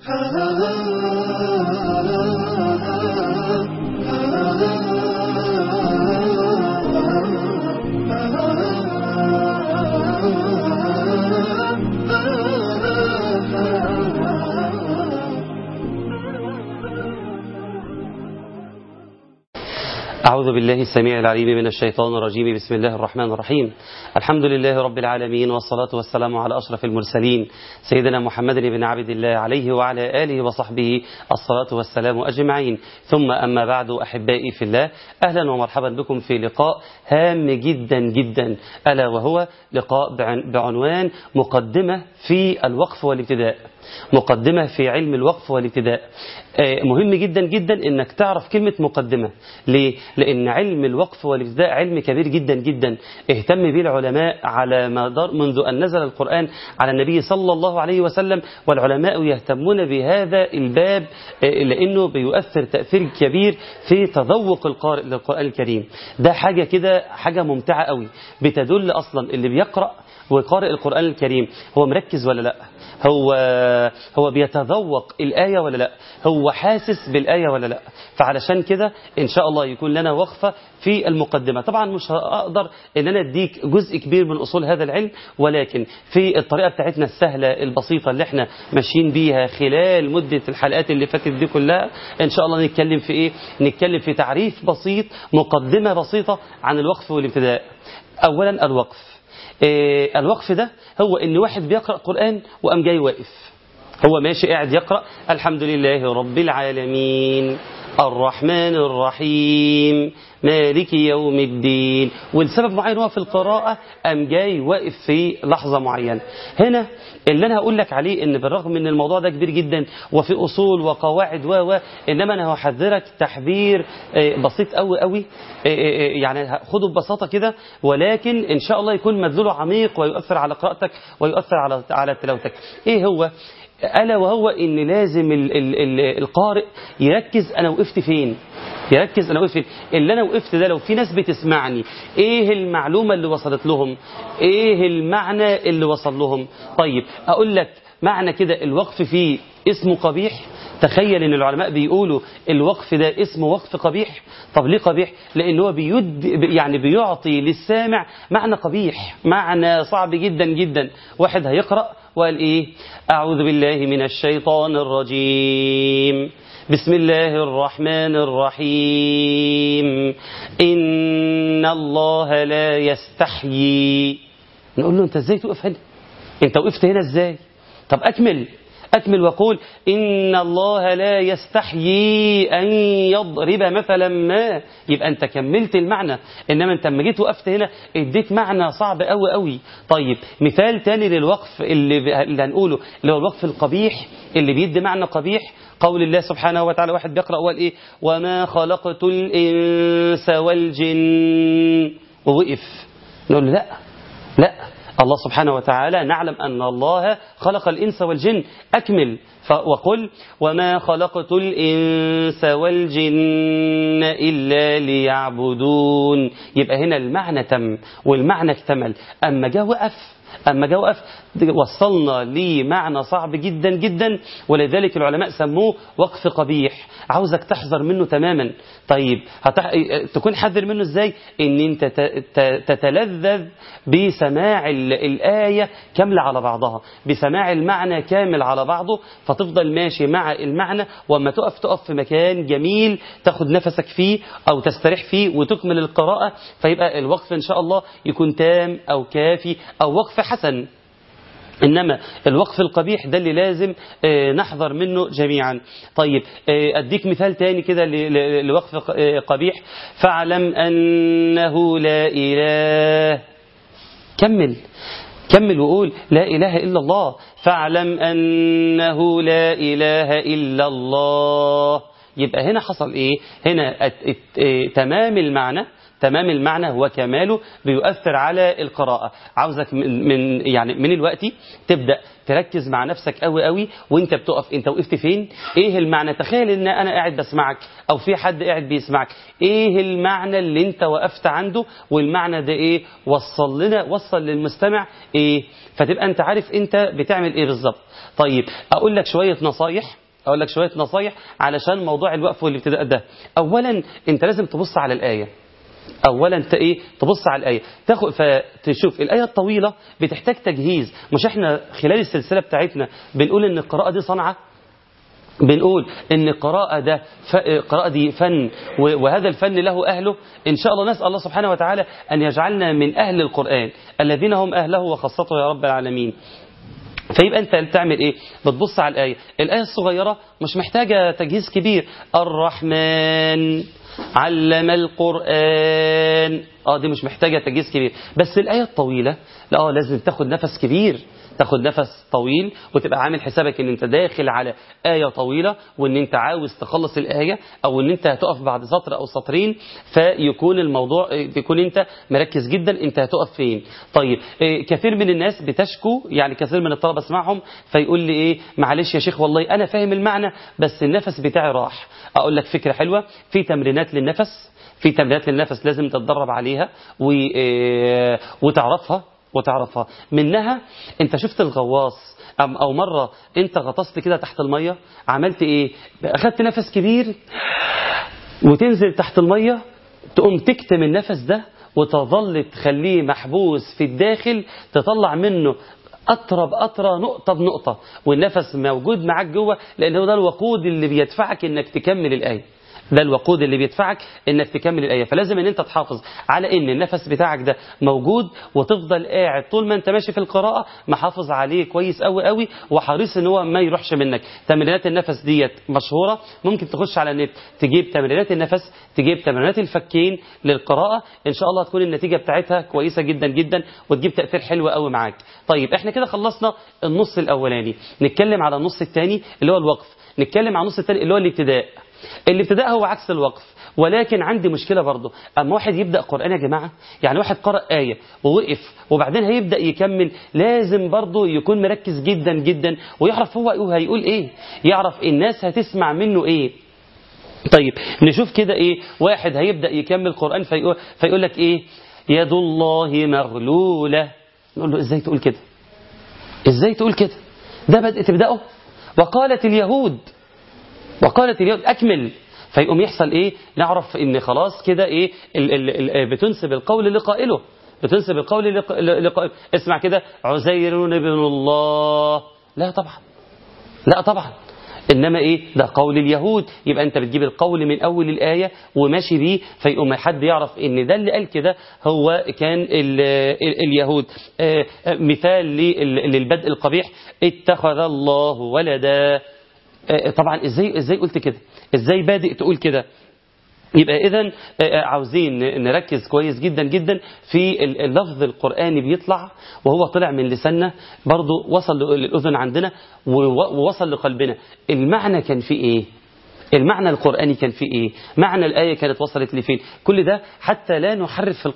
أعوذ بالله السميع العليم من الشيطان الرجيم بسم الله الرحمن الرحيم الحمد لله رب العالمين والصلاة والسلام على أشرف المرسلين سيدنا محمد بن عبد الله عليه وعلى آله وصحبه الصلاة والسلام أجمعين ثم أما بعد أحبائي في الله أهلا ومرحبا بكم في لقاء هام جدا جدا ألا وهو لقاء بعنوان مقدمة في الوقف والابتداء مقدمة في علم الوقف والابتداء مهم جدا جدا انك تعرف كلمة مقدمة ليه؟ لان علم الوقف والابتداء علم كبير جدا جدا اهتم به العلماء على مدار منذ ان نزل القرآن على النبي صلى الله عليه وسلم والعلماء يهتمون بهذا الباب لانه بيؤثر تأثير كبير في تذوق القارئ للقرآن الكريم ده حاجة كده حاجة ممتعة قوي بتدل اصلا اللي بيقرأ وقارئ القرآن الكريم هو مركز ولا لا هو هو بيتذوق الآية ولا لا هو حاسس بالآية ولا لا فعلشان كده إن شاء الله يكون لنا وقفة في المقدمة طبعا مش هقدر ان انا اديك جزء كبير من اصول هذا العلم ولكن في الطريقة بتاعتنا السهلة البسيطة اللي احنا ماشيين بيها خلال مدة الحلقات اللي فاتت دي كلها ان شاء الله نتكلم في ايه نتكلم في تعريف بسيط مقدمة بسيطة عن الوقف والابتداء اولا الوقف إيه الوقف ده هو ان واحد بيقرأ قرآن وقام جاي واقف هو ماشي قاعد يقرأ الحمد لله رب العالمين الرحمن الرحيم مالك يوم الدين ولسبب معين هو في القراءة قام جاي واقف في لحظة معينة هنا اللي أنا هقول لك عليه إن بالرغم من الموضوع ده كبير جدا وفي أصول وقواعد و و إنما أنا هحذرك تحذير بسيط قوي قوي يعني خده ببساطة كده ولكن إن شاء الله يكون مدلوله عميق ويؤثر على قراءتك ويؤثر على على تلاوتك إيه هو ألا وهو إن لازم ال ال ال القارئ يركز أنا وقفت فين يركز أنا وقفت فين اللي أنا وقفت ده لو في ناس بتسمعني إيه المعلومة اللي وصلت لهم إيه المعنى اللي وصل لهم طيب أقول لك معنى كده الوقف فيه اسمه قبيح تخيل ان العلماء بيقولوا الوقف ده اسمه وقف قبيح طب ليه قبيح لان هو بيد يعني بيعطي للسامع معنى قبيح معنى صعب جدا جدا واحد هيقرأ وقال ايه اعوذ بالله من الشيطان الرجيم بسم الله الرحمن الرحيم ان الله لا يستحيي نقول له انت ازاي توقف هنا انت وقفت هنا ازاي طب اكمل أكمل وقول إن الله لا يستحيي أن يضرب مثلا ما يبقى أنت كملت المعنى إنما أنت لما جيت وقفت هنا اديت معنى صعب قوي قوي طيب مثال تاني للوقف اللي, اللي هنقوله اللي هو الوقف القبيح اللي بيدي معنى قبيح قول الله سبحانه وتعالى واحد بيقرأ وقال إيه وما خلقت الإنس والجن ووقف نقول له لا لا الله سبحانه وتعالى نعلم أن الله خلق الإنس والجن أكمل وقل وما خلقت الإنس والجن إلا ليعبدون يبقى هنا المعنى تم والمعنى اكتمل أما جاء وقف أما جاء وقف وصلنا لمعنى صعب جدا جدا ولذلك العلماء سموه وقف قبيح عاوزك تحذر منه تماما طيب هتح... تكون حذر منه ازاي ان انت تتلذذ بسماع الآية كاملة على بعضها بسماع المعنى كامل على بعضه فتفضل ماشي مع المعنى واما تقف تقف في مكان جميل تاخد نفسك فيه او تستريح فيه وتكمل القراءة فيبقى الوقف ان شاء الله يكون تام او كافي او وقف حسن إنما الوقف القبيح ده اللي لازم نحذر منه جميعا طيب أديك مثال تاني كده لوقف قبيح فاعلم أنه لا إله كمل كمل وقول لا إله إلا الله فاعلم أنه لا إله إلا الله يبقى هنا حصل إيه هنا تمام المعنى تمام المعنى وكماله بيؤثر على القراءة عاوزك من من- يعني من الوقت تبدأ تركز مع نفسك قوي قوي وانت بتقف انت وقفت فين ايه المعنى تخيل ان انا قاعد بسمعك او في حد قاعد بيسمعك ايه المعنى اللي انت وقفت عنده والمعنى ده ايه وصل لنا وصل للمستمع ايه فتبقى انت عارف انت بتعمل ايه بالظبط طيب اقول لك شوية نصايح اقول لك شوية نصايح علشان موضوع الوقف والابتداء ده اولا انت لازم تبص على الايه اولا انت ايه تبص على الايه تاخد فتشوف الايه الطويله بتحتاج تجهيز مش احنا خلال السلسله بتاعتنا بنقول ان القراءه دي صنعه بنقول ان القراءة ده ف... القراءة دي فن و- وهذا الفن له أهله إن شاء الله نسأل الله سبحانه وتعالى أن يجعلنا من أهل القرآن الذين هم أهله وخاصته يا رب العالمين فيبقى انت تعمل ايه بتبص على الايه الايه الصغيره مش محتاجه تجهيز كبير الرحمن علم القران اه دي مش محتاجه تجهيز كبير بس الايه الطويله لا اه لازم تاخد نفس كبير تاخد نفس طويل وتبقى عامل حسابك ان انت داخل على آية طويلة وان انت عاوز تخلص الآية او ان انت هتقف بعد سطر او سطرين فيكون الموضوع يكون انت مركز جدا انت هتقف فين طيب إيه، كثير من الناس بتشكو يعني كثير من الطلبة اسمعهم فيقول لي ايه معلش يا شيخ والله انا فاهم المعنى بس النفس بتاعي راح اقول لك فكرة حلوة في تمرينات للنفس في تمرينات للنفس لازم تتدرب عليها و... إيه، وتعرفها وتعرفها منها انت شفت الغواص أم او مرة انت غطست كده تحت المية عملت ايه اخدت نفس كبير وتنزل تحت المية تقوم تكتم النفس ده وتظل تخليه محبوس في الداخل تطلع منه أطرى بأطرى نقطة بنقطة والنفس موجود معاك جوه لأن هو ده الوقود اللي بيدفعك إنك تكمل الآية ده الوقود اللي بيدفعك انك تكمل الايه فلازم ان انت تحافظ على ان النفس بتاعك ده موجود وتفضل قاعد طول ما انت ماشي في القراءه محافظ عليه كويس قوي قوي وحريص ان هو ما يروحش منك تمرينات النفس ديت مشهوره ممكن تخش على النت تجيب تمرينات النفس تجيب تمرينات الفكين للقراءه ان شاء الله هتكون النتيجه بتاعتها كويسه جدا جدا وتجيب تاثير حلو قوي معاك طيب احنا كده خلصنا النص الاولاني نتكلم على النص الثاني اللي هو الوقف نتكلم على النص الثاني اللي هو الابتداء الابتداء هو عكس الوقف ولكن عندي مشكلة برضه أما واحد يبدأ قرآن يا جماعة يعني واحد قرأ آية ووقف وبعدين هيبدأ يكمل لازم برضه يكون مركز جدا جدا ويعرف هو هيقول إيه يعرف الناس هتسمع منه إيه طيب نشوف كده إيه واحد هيبدأ يكمل قرآن فيقول, فيقول لك إيه يد الله مغلولة نقول له إزاي تقول كده إزاي تقول كده ده بدأ تبدأه وقالت اليهود وقالت اليهود أكمل فيقوم يحصل إيه نعرف إن خلاص كده إيه ال ال ال بتنسب القول لقائله بتنسب القول لق- لقائله اسمع كده عزير ابن الله لا طبعا لا طبعا إنما إيه ده قول اليهود يبقى أنت بتجيب القول من أول الآية وماشي بيه فيقوم حد يعرف إن ده اللي قال كده هو كان ال ال اليهود آه، آه، مثال لل- للبدء القبيح اتخذ الله ولدا آه، طبعا ازاي ازاي قلت كده ازاي بادئ تقول كده يبقى اذا عاوزين نركز كويس جدا جدا في ال- اللفظ القرآني بيطلع وهو طلع من لساننا برضه وصل للأذن عندنا وو- ووصل لقلبنا المعنى كان فيه ايه المعنى القرآني كان فيه ايه معنى الآية كانت وصلت لفين كل ده حتى لا نحرف في